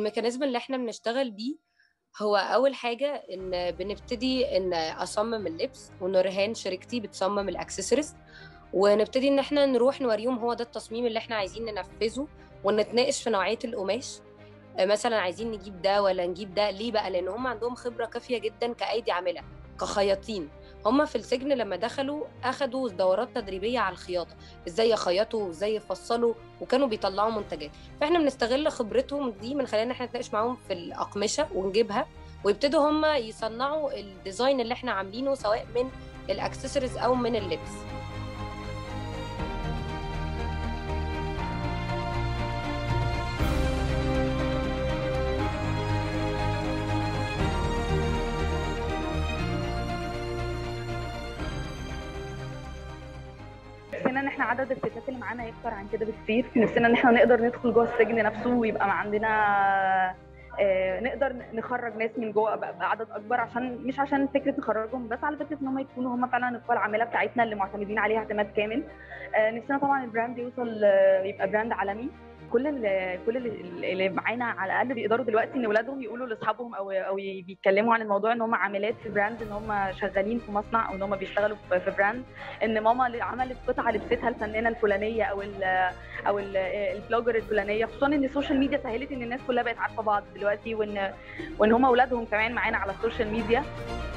الميكانيزم اللي احنا بنشتغل بيه هو اول حاجه ان بنبتدي ان اصمم اللبس ونورهان شركتي بتصمم الاكسسوارز ونبتدي ان احنا نروح نوريهم هو ده التصميم اللي احنا عايزين ننفذه ونتناقش في نوعيه القماش مثلا عايزين نجيب ده ولا نجيب ده ليه بقى لان هم عندهم خبره كافيه جدا كايدي عامله كخياطين هم في السجن لما دخلوا اخدوا دورات تدريبيه على الخياطه ازاي يخيطوا وازاي يفصلوا وكانوا بيطلعوا منتجات فاحنا بنستغل خبرتهم دي من خلال ان احنا نتناقش معاهم في الاقمشه ونجيبها ويبتدوا هم يصنعوا الديزاين اللي احنا عاملينه سواء من الاكسسوارز او من اللبس نفسنا ان احنا عدد الستات اللي معانا يكتر عن كده بكتير نفسنا ان احنا نقدر ندخل جوه السجن نفسه ويبقى عندنا آه، نقدر نخرج ناس من جوه بعدد اكبر عشان مش عشان فكره نخرجهم بس على فكره ان هم يكونوا هم فعلا القوى العامله بتاعتنا اللي معتمدين عليها اعتماد كامل آه، نفسنا طبعا البراند يوصل آه، يبقى براند عالمي كل اللي كل اللي اللي معانا على الاقل بيقدروا دلوقتي ان اولادهم يقولوا لاصحابهم او او بيتكلموا عن الموضوع ان هم عاملات في براند ان هم شغالين في مصنع او ان هم بيشتغلوا في في براند ان ماما اللي عملت قطعه لبستها الفنانه الفلانيه او ال او ال- البلوجر الفلانيه خصوصا ان السوشيال ميديا سهلت ان الناس كلها بقت عارفه بعض دلوقتي وان وان هم اولادهم كمان معانا على السوشيال ميديا